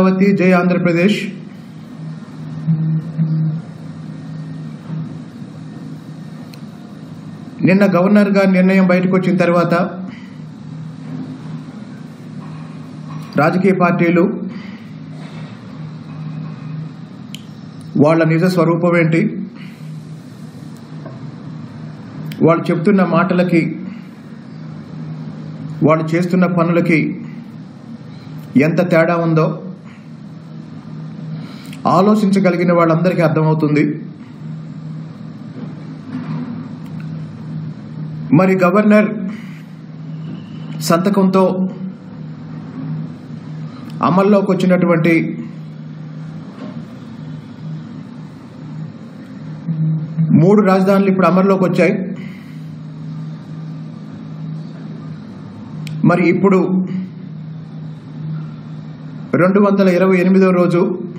అమరావతి జై ఆంధ్రప్రదేశ్ నిన్న గవర్నర్ గారి నిర్ణయం బయటకు వచ్చిన తర్వాత రాజకీయ పార్టీలు వాళ్ళ నిజ స్వరూపం ఏంటి వాళ్ళు చెప్తున్న మాటలకి వాళ్ళు చేస్తున్న పనులకి ఎంత తేడా ఉందో ఆలోచించగలిగిన వాళ్ళందరికీ అర్థమవుతుంది మరి గవర్నర్ సంతకంతో అమల్లోకి వచ్చినటువంటి మూడు రాజధానులు ఇప్పుడు అమల్లోకి వచ్చాయి మరి ఇప్పుడు రెండు వందల ఇరవై ఎనిమిదో రోజు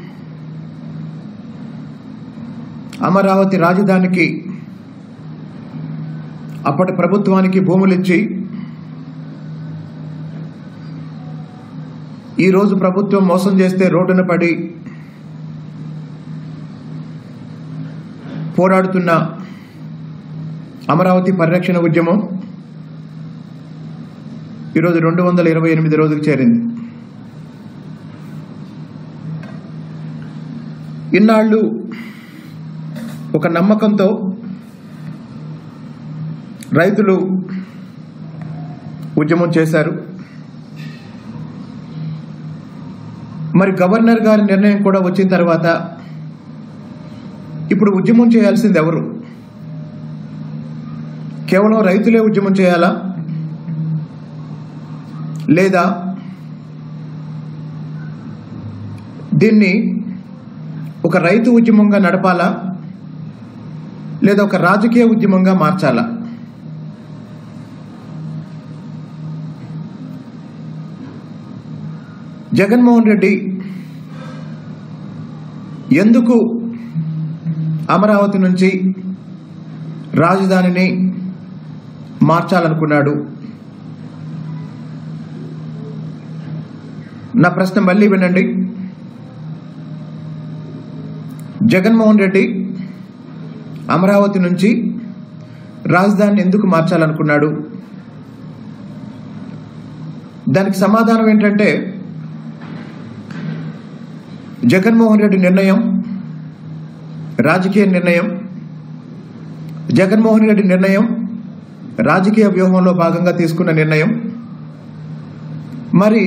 అమరావతి రాజధానికి అప్పటి ప్రభుత్వానికి భూములిచ్చి ఈరోజు ప్రభుత్వం మోసం చేస్తే రోడ్డున పడి పోరాడుతున్న అమరావతి పరిరక్షణ ఉద్యమం ఈరోజు రెండు వందల ఇరవై ఎనిమిది రోజుకు చేరింది ఇన్నాళ్ళు ఒక నమ్మకంతో రైతులు ఉద్యమం చేశారు మరి గవర్నర్ గారి నిర్ణయం కూడా వచ్చిన తర్వాత ఇప్పుడు ఉద్యమం చేయాల్సింది ఎవరు కేవలం రైతులే ఉద్యమం చేయాలా లేదా దీన్ని ఒక రైతు ఉద్యమంగా నడపాలా లేదా ఒక రాజకీయ ఉద్యమంగా మార్చాలా జగన్మోహన్ రెడ్డి ఎందుకు అమరావతి నుంచి రాజధానిని మార్చాలనుకున్నాడు నా ప్రశ్న మళ్ళీ వినండి జగన్మోహన్ రెడ్డి అమరావతి నుంచి రాజధానిని ఎందుకు మార్చాలనుకున్నాడు దానికి సమాధానం ఏంటంటే జగన్మోహన్ రెడ్డి నిర్ణయం రాజకీయ నిర్ణయం జగన్మోహన్ రెడ్డి నిర్ణయం రాజకీయ వ్యూహంలో భాగంగా తీసుకున్న నిర్ణయం మరి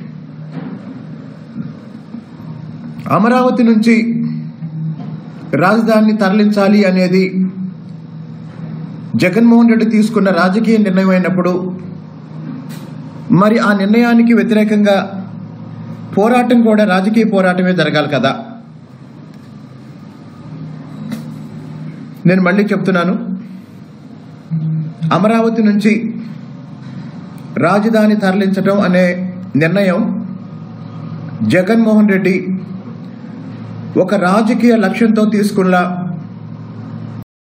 అమరావతి నుంచి రాజధానిని తరలించాలి అనేది జగన్మోహన్ రెడ్డి తీసుకున్న రాజకీయ నిర్ణయం అయినప్పుడు మరి ఆ నిర్ణయానికి వ్యతిరేకంగా పోరాటం కూడా రాజకీయ పోరాటమే జరగాలి కదా నేను మళ్ళీ చెప్తున్నాను అమరావతి నుంచి రాజధాని తరలించడం అనే నిర్ణయం జగన్మోహన్ రెడ్డి ఒక రాజకీయ లక్ష్యంతో తీసుకున్న